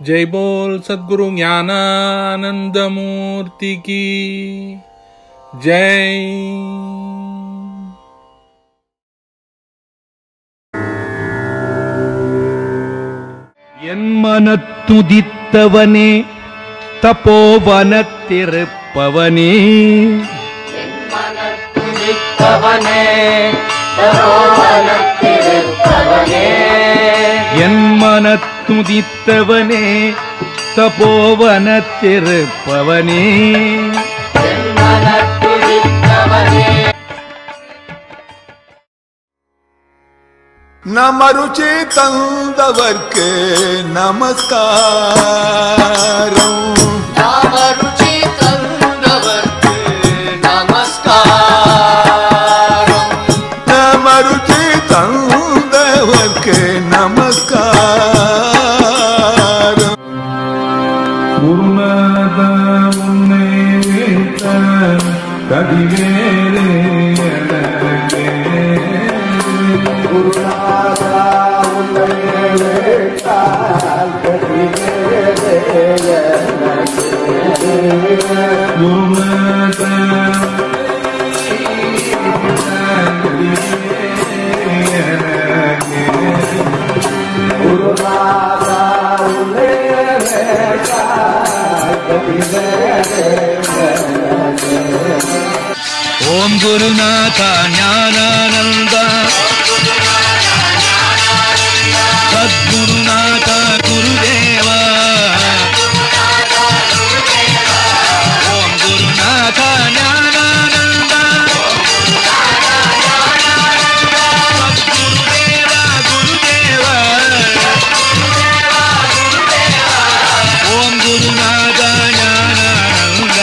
जय बोल सद्गुरु ज्ञानानंद मूर्ति की जय என் மனத்துதித்தவனே தபோவனத்திருப்பவனே துதித்தவனே தரோவனத்திருப்பவனே என் மனத்துதித்தவனே தபோவனத்திருப்பவனே மனத்துதித்தவனே நமருச்சி தந்தவர்க்கு நமஸ்காரம் நாமருச்சி தந்தவர்க்கு நமஸ்காரம் நமருச்சி தந்தவர்க்கு நமஸ்காரம் குருநாத உன்னை வைத்த கதிவேலே எனக்கே. குருநாத ஓம் குருநாத ஞானானந்த சத்குருநாத குருதேவா ஓம் குருநாத ஞானானந்த சத்குருதேவா குருதேவா ஓம் குருநாத ஞானானந்த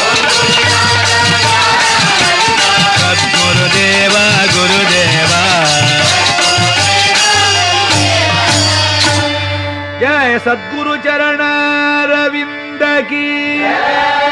சத்குருதேவா குருதேவா ஜெய சத்குரு சரண ரவிந்த கீ